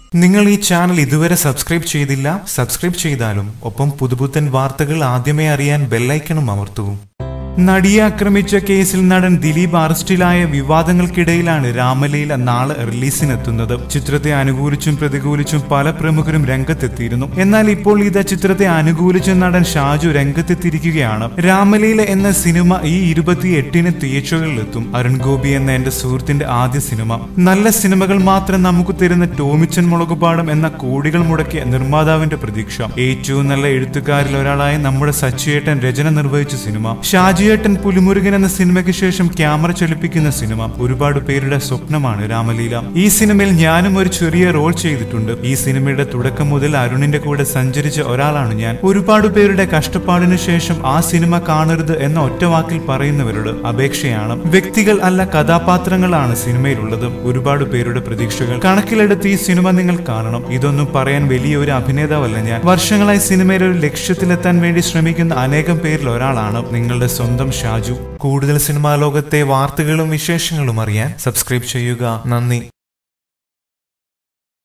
നിങ്ങൾ ഈ ചാനൽ ഇതുവരെ സബ്സ്ക്രൈബ് ചെയ്തില്ല സബ്സ്ക്രൈബ് ചെയ്താലും ഒപ്പം പുതുപുത്തൻ വാർത്തകൾ ആദ്യമേ അറിയാൻ ബെല്ലൈക്കണും അമർത്തൂ നടിയെ ആക്രമിച്ച കേസിൽ നടൻ ദിലീപ് അറസ്റ്റിലായ വിവാദങ്ങൾക്കിടയിലാണ് രാമലീല നാളെ റിലീസിനെത്തുന്നത് ചിത്രത്തെ അനുകൂലിച്ചും പ്രതികൂലിച്ചും പല പ്രമുഖരും രംഗത്തെത്തിയിരുന്നു എന്നാൽ ഇപ്പോൾ ഇത് ചിത്രത്തെ അനുകൂലിച്ച നടൻ ഷാജു രംഗത്തെത്തിയിരിക്കുകയാണ് രാമലീല എന്ന സിനിമ ഈ ഇരുപത്തി എട്ടിന് തിയേറ്ററുകളിലെത്തും അരുൺ ഗോപി എന്ന എന്റെ സുഹൃത്തിന്റെ ആദ്യ സിനിമ നല്ല സിനിമകൾ മാത്രം നമുക്ക് തരുന്ന ടോമിച്ചൻ മുളകുപാടം എന്ന കോടികൾ മുടക്കിയ നിർമ്മാതാവിന്റെ പ്രതീക്ഷ ഏറ്റവും നല്ല എഴുത്തുകാരിൽ ഒരാളായ നമ്മുടെ സച്ചിയേട്ടൻ രചന നിർവഹിച്ച സിനിമ ഷാജിയേട്ടൻ പുലിമുരുകൻ എന്ന സിനിമയ്ക്ക് ശേഷം ക്യാമറ ചലിപ്പിക്കുന്ന സിനിമ ഒരുപാട് പേരുടെ സ്വപ്നമാണ് രാമലീല ഈ സിനിമയിൽ ഞാനും ഒരു ചെറിയ റോൾ ചെയ്തിട്ടുണ്ട് ഈ സിനിമയുടെ തുടക്കം മുതൽ അരുണിന്റെ കൂടെ സഞ്ചരിച്ച ഒരാളാണ് ഞാൻ ഒരുപാട് പേരുടെ കഷ്ടപ്പാടിന് ശേഷം ആ സിനിമ കാണരുത് എന്ന ഒറ്റ വാക്കിൽ പറയുന്നവരോട് അപേക്ഷയാണ് വ്യക്തികൾ അല്ല കഥാപാത്രങ്ങളാണ് സിനിമയിലുള്ളത് ഒരുപാട് പേരുടെ പ്രതീക്ഷകൾ കണക്കിലെടുത്ത് ഈ സിനിമ നിങ്ങൾ കാണണം ഇതൊന്നും പറയാൻ വലിയ ഒരു അഭിനേതാവല്ല ഞാൻ വർഷങ്ങളായി സിനിമയിൽ ഒരു ലക്ഷ്യത്തിലെത്താൻ വേണ്ടി ശ്രമിക്കുന്ന അനേകം പേരിൽ ഒരാളാണ് നിങ്ങളുടെ സ്വന്തം ഷാജു കൂടുതൽ സിനിമാ ലോകത്തെ വാർത്തകളും വിശേഷങ്ങളും അറിയാൻ സബ്സ്ക്രൈബ് ചെയ്യുക നന്ദി